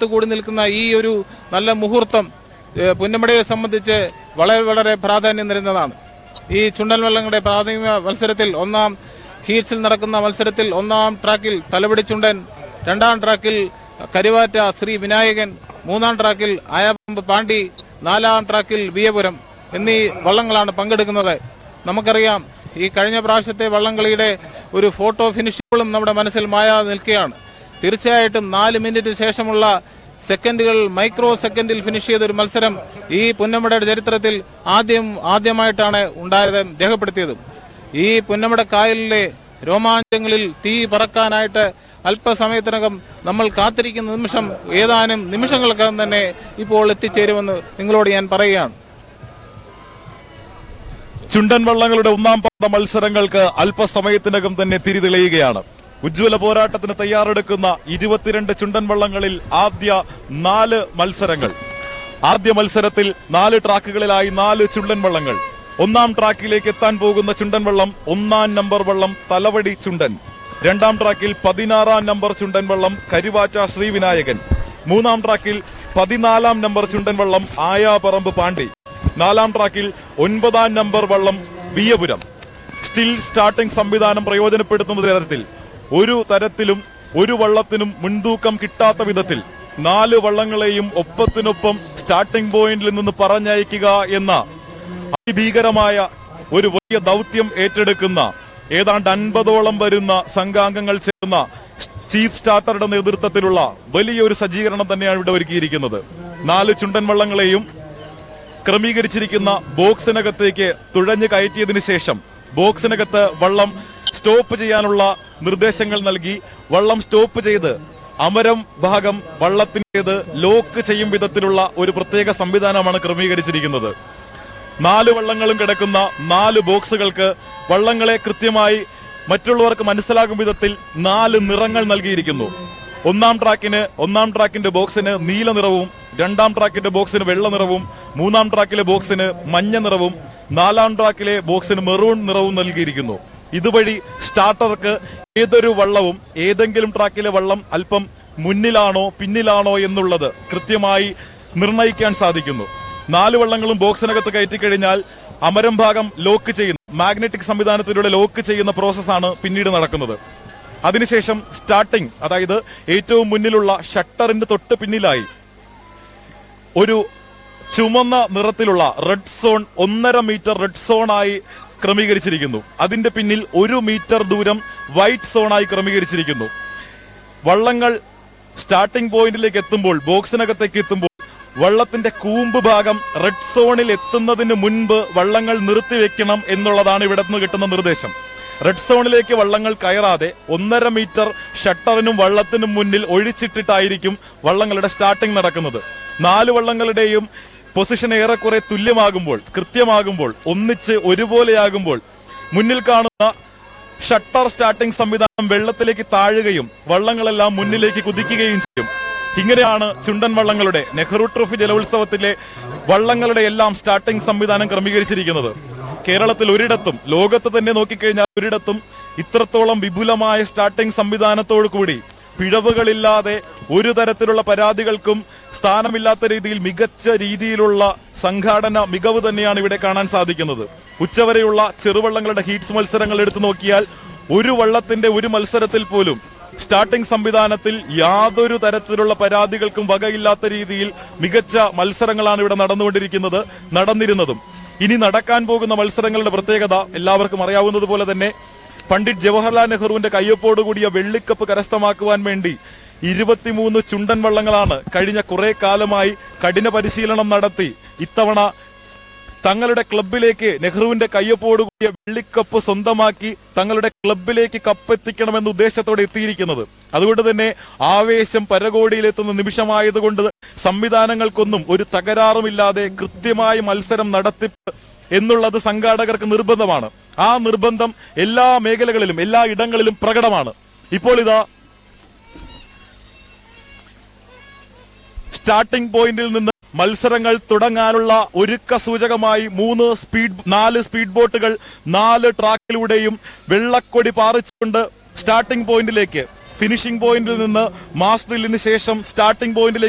ഒത്തുകൂടി നിൽക്കുന്ന ഈ ഒരു നല്ല മുഹൂർത്തം ഏഹ്, പുന്നമടയെ സംബന്ധിച്ച് വളരെ വളരെ പ്രാധാന്യം നിറഞ്ഞതാണ് ഈ ചുണ്ടൻ വള്ളങ്ങളുടെ പ്രാഥമിക മത്സരത്തിൽ ഒന്നാം ഹീറ്റ്സിൽ നടക്കുന്ന മത്സരത്തിൽ ഒന്നാം ട്രാക്കിൽ തലപിടി ചുണ്ടൻ രണ്ടാം ട്രാക്കിൽ കരിവാറ്റ ശ്രീ വിനായകൻ മൂന്നാം ട്രാക്കിൽ ആയാപമ്പ് പാണ്ടി നാലാം ട്രാക്കിൽ വിയപുരം എന്നീ വള്ളങ്ങളാണ് പങ്കെടുക്കുന്നത് നമുക്കറിയാം ഈ കഴിഞ്ഞ പ്രാവശ്യത്തെ വള്ളംകളിയുടെ ഒരു ഫോട്ടോ ഫിനിഷുകളും നമ്മുടെ മനസ്സിൽ മായാതെ നിൽക്കുകയാണ് തീർച്ചയായിട്ടും നാല് മിനിറ്റ് ശേഷമുള്ള സെക്കൻഡുകൾ മൈക്രോ സെക്കൻഡിൽ ഫിനിഷ് ചെയ്ത ഒരു മത്സരം ഈ പുന്നമടയുടെ ചരിത്രത്തിൽ ആദ്യം ആദ്യമായിട്ടാണ് ഉണ്ടായത് രേഖപ്പെടുത്തിയത് ഈ പുന്നമട കായലിലെ രോമാഞ്ചങ്ങളിൽ തീ പറക്കാനായിട്ട് അല്പസമയത്തിനകം നമ്മൾ കാത്തിരിക്കുന്ന നിമിഷം ഏതാനും നിമിഷങ്ങൾക്കകം തന്നെ ഇപ്പോൾ എത്തിച്ചേരുമെന്ന് നിങ്ങളോട് ഞാൻ പറയുകയാണ് ചുണ്ടൻ വള്ളങ്ങളുടെ ഒന്നാം പാദ മത്സരങ്ങൾക്ക് അല്പസമയത്തിനകം തന്നെ തിരിതെളിയുകയാണ് ഉജ്ജ്വല പോരാട്ടത്തിന് തയ്യാറെടുക്കുന്ന ഇരുപത്തിരണ്ട് ചുണ്ടൻ വള്ളങ്ങളിൽ ആദ്യ നാല് മത്സരങ്ങൾ ആദ്യ മത്സരത്തിൽ നാല് ട്രാക്കുകളിലായി നാല് ചുണ്ടൻ വള്ളങ്ങൾ ഒന്നാം ട്രാക്കിലേക്ക് എത്താൻ പോകുന്ന ചുണ്ടൻ വള്ളം ഒന്നാം നമ്പർ വള്ളം തലവടി ചുണ്ടൻ രണ്ടാം ട്രാക്കിൽ പതിനാറാം നമ്പർ ചുണ്ടൻ വള്ളം കരിവാറ്റ ശ്രീവിനായകൻ മൂന്നാം ട്രാക്കിൽ പതിനാലാം നമ്പർ ചുണ്ടൻ വള്ളം ആയാപറമ്പ് പാണ്ഡി നാലാം ട്രാക്കിൽ ഒൻപതാം നമ്പർ വള്ളം വിയപുരം സ്റ്റിൽ സ്റ്റാർട്ടിംഗ് സംവിധാനം പ്രയോജനപ്പെടുത്തുന്ന തരത്തിൽ ഒരു തരത്തിലും ഒരു വള്ളത്തിനും മുൻതൂക്കം കിട്ടാത്ത വിധത്തിൽ നാല് വള്ളങ്ങളെയും ഒപ്പത്തിനൊപ്പം സ്റ്റാർട്ടിംഗ് പോയിന്റിൽ നിന്ന് പറഞ്ഞയക്കുക എന്ന അതിഭീകരമായ ഒരു വലിയ ദൗത്യം ഏറ്റെടുക്കുന്ന ഏതാണ്ട് അൻപതോളം വരുന്ന സംഘാംഗങ്ങൾ ചേർന്ന ചീഫ് സ്റ്റാർട്ടറുടെ നേതൃത്വത്തിലുള്ള വലിയൊരു സജ്ജീകരണം തന്നെയാണ് ഇവിടെ ഒരുക്കിയിരിക്കുന്നത് നാല് ചുണ്ടൻ വള്ളങ്ങളെയും ക്രമീകരിച്ചിരിക്കുന്ന ബോക്സിനകത്തേക്ക് തുഴഞ്ഞു കയറ്റിയതിനു ശേഷം ബോക്സിനകത്ത് വള്ളം സ്റ്റോപ്പ് ചെയ്യാനുള്ള നിർദ്ദേശങ്ങൾ നൽകി വള്ളം സ്റ്റോപ്പ് ചെയ്ത് അമരം ഭാഗം വള്ളത്തിൻ്റെത് ലോക്ക് ചെയ്യും വിധത്തിലുള്ള ഒരു പ്രത്യേക സംവിധാനമാണ് ക്രമീകരിച്ചിരിക്കുന്നത് നാല് വള്ളങ്ങളും കിടക്കുന്ന നാല് ബോക്സുകൾക്ക് വള്ളങ്ങളെ കൃത്യമായി മറ്റുള്ളവർക്ക് മനസ്സിലാകും വിധത്തിൽ നാല് നിറങ്ങൾ നൽകിയിരിക്കുന്നു ഒന്നാം ട്രാക്കിന് ഒന്നാം ട്രാക്കിന്റെ ബോക്സിന് നീല നിറവും രണ്ടാം ട്രാക്കിന്റെ ബോക്സിന് വെള്ള നിറവും മൂന്നാം ട്രാക്കിലെ ബോക്സിന് മഞ്ഞ നിറവും നാലാം ട്രാക്കിലെ ബോക്സിന് മെറൂൺ നിറവും നൽകിയിരിക്കുന്നു ഇതുവഴി സ്റ്റാർട്ടർക്ക് ഏതൊരു വള്ളവും ഏതെങ്കിലും ട്രാക്കിലെ വള്ളം അല്പം മുന്നിലാണോ പിന്നിലാണോ എന്നുള്ളത് കൃത്യമായി നിർണയിക്കാൻ സാധിക്കുന്നു നാല് വള്ളങ്ങളും ബോക്സിനകത്ത് കയറ്റിക്കഴിഞ്ഞാൽ അമരം ഭാഗം ലോക്ക് ചെയ്യുന്ന മാഗ്നറ്റിക് സംവിധാനത്തിലൂടെ ലോക്ക് ചെയ്യുന്ന പ്രോസസ്സാണ് പിന്നീട് നടക്കുന്നത് അതിനുശേഷം സ്റ്റാർട്ടിംഗ് അതായത് ഏറ്റവും മുന്നിലുള്ള ഷട്ടറിന്റെ തൊട്ട് പിന്നിലായി ഒരു ചുമന്ന നിറത്തിലുള്ള റെഡ് സോൺ ഒന്നര മീറ്റർ റെഡ് സോണായി ക്രമീകരിച്ചിരിക്കുന്നു അതിന്റെ പിന്നിൽ ഒരു മീറ്റർ ദൂരം വൈറ്റ് സോണായി ക്രമീകരിച്ചിരിക്കുന്നു വള്ളങ്ങൾ സ്റ്റാർട്ടിംഗ് പോയിന്റിലേക്ക് എത്തുമ്പോൾ ബോക്സിനകത്തേക്ക് എത്തുമ്പോൾ വള്ളത്തിന്റെ കൂമ്പ് ഭാഗം റെഡ് സോണിൽ എത്തുന്നതിന് മുൻപ് വള്ളങ്ങൾ നിർത്തിവെക്കണം എന്നുള്ളതാണ് ഇവിടെ നിന്ന് കിട്ടുന്ന നിർദ്ദേശം റെഡ് സോണിലേക്ക് വള്ളങ്ങൾ കയറാതെ ഒന്നര മീറ്റർ ഷട്ടറിനും വള്ളത്തിനും മുന്നിൽ ഒഴിച്ചിട്ടിട്ടായിരിക്കും വള്ളങ്ങളുടെ സ്റ്റാർട്ടിംഗ് നടക്കുന്നത് നാല് വള്ളങ്ങളുടെയും പൊസിഷൻ ഏറെക്കുറെ തുല്യമാകുമ്പോൾ കൃത്യമാകുമ്പോൾ ഒന്നിച്ച് ഒരുപോലെയാകുമ്പോൾ മുന്നിൽ കാണുന്ന ഷട്ടർ സ്റ്റാർട്ടിംഗ് സംവിധാനം വെള്ളത്തിലേക്ക് താഴുകയും വള്ളങ്ങളെല്ലാം മുന്നിലേക്ക് കുതിക്കുകയും ചെയ്യും ഇങ്ങനെയാണ് ചുണ്ടൻ വള്ളങ്ങളുടെ നെഹ്റു ട്രോഫി ജലോത്സവത്തിലെ വള്ളങ്ങളുടെ എല്ലാം സ്റ്റാർട്ടിംഗ് സംവിധാനം ക്രമീകരിച്ചിരിക്കുന്നത് കേരളത്തിൽ ഒരിടത്തും ലോകത്ത് തന്നെ നോക്കിക്കഴിഞ്ഞാൽ ഒരിടത്തും ഇത്രത്തോളം വിപുലമായ സ്റ്റാർട്ടിംഗ് സംവിധാനത്തോടു കൂടി പിഴവുകളില്ലാതെ ഒരു തരത്തിലുള്ള പരാതികൾക്കും സ്ഥാനമില്ലാത്ത രീതിയിൽ മികച്ച രീതിയിലുള്ള സംഘാടന മികവ് തന്നെയാണ് ഇവിടെ കാണാൻ സാധിക്കുന്നത് ഉച്ചവരെയുള്ള ചെറുവള്ളങ്ങളുടെ ഹീറ്റ്സ് മത്സരങ്ങൾ എടുത്തു നോക്കിയാൽ ഒരു വള്ളത്തിന്റെ ഒരു മത്സരത്തിൽ പോലും സ്റ്റാർട്ടിംഗ് സംവിധാനത്തിൽ യാതൊരു തരത്തിലുള്ള പരാതികൾക്കും വകയില്ലാത്ത രീതിയിൽ മികച്ച മത്സരങ്ങളാണ് ഇവിടെ നടന്നുകൊണ്ടിരിക്കുന്നത് നടന്നിരുന്നതും ഇനി നടക്കാൻ പോകുന്ന മത്സരങ്ങളുടെ പ്രത്യേകത എല്ലാവർക്കും അറിയാവുന്നത് പോലെ തന്നെ പണ്ഡിറ്റ് ജവഹർലാൽ നെഹ്റുവിന്റെ കയ്യൊപ്പോടുകൂടിയ വെള്ളിക്കപ്പ് കരസ്ഥമാക്കുവാൻ വേണ്ടി ഇരുപത്തിമൂന്ന് ചുണ്ടൻ വള്ളങ്ങളാണ് കഴിഞ്ഞ കുറെ കാലമായി കഠിന പരിശീലനം നടത്തി ഇത്തവണ തങ്ങളുടെ ക്ലബിലേക്ക് നെഹ്റുവിന്റെ കയ്യൊപ്പോടുകൂടിയ വെള്ളിക്കപ്പ് സ്വന്തമാക്കി തങ്ങളുടെ ക്ലബിലേക്ക് കപ്പെത്തിക്കണമെന്ന ഉദ്ദേശത്തോടെ എത്തിയിരിക്കുന്നത് അതുകൊണ്ട് തന്നെ ആവേശം പരകോടിയിലെത്തുന്ന നിമിഷമായതുകൊണ്ട് സംവിധാനങ്ങൾക്കൊന്നും ഒരു തകരാറുമില്ലാതെ കൃത്യമായി മത്സരം നടത്തിപ്പ് എന്നുള്ളത് സംഘാടകർക്ക് നിർബന്ധമാണ് ആ നിർബന്ധം എല്ലാ മേഖലകളിലും എല്ലാ ഇടങ്ങളിലും പ്രകടമാണ് ഇപ്പോൾ ഇതാ സ്റ്റാർട്ടിംഗ് പോയിന്റിൽ നിന്ന് മത്സരങ്ങൾ തുടങ്ങാനുള്ള ഒരുക്ക സൂചകമായി മൂന്ന് സ്പീഡ് നാല് സ്പീഡ് ബോട്ടുകൾ നാല് ട്രാക്കിലൂടെയും വെള്ളക്കൊടി പാറിച്ചുകൊണ്ട് സ്റ്റാർട്ടിംഗ് പോയിന്റിലേക്ക് ഫിനിഷിംഗ് പോയിന്റിൽ നിന്ന് മാസ് ഡ്രില്ലിന് ശേഷം സ്റ്റാർട്ടിംഗ് പോയിന്റിലേക്ക്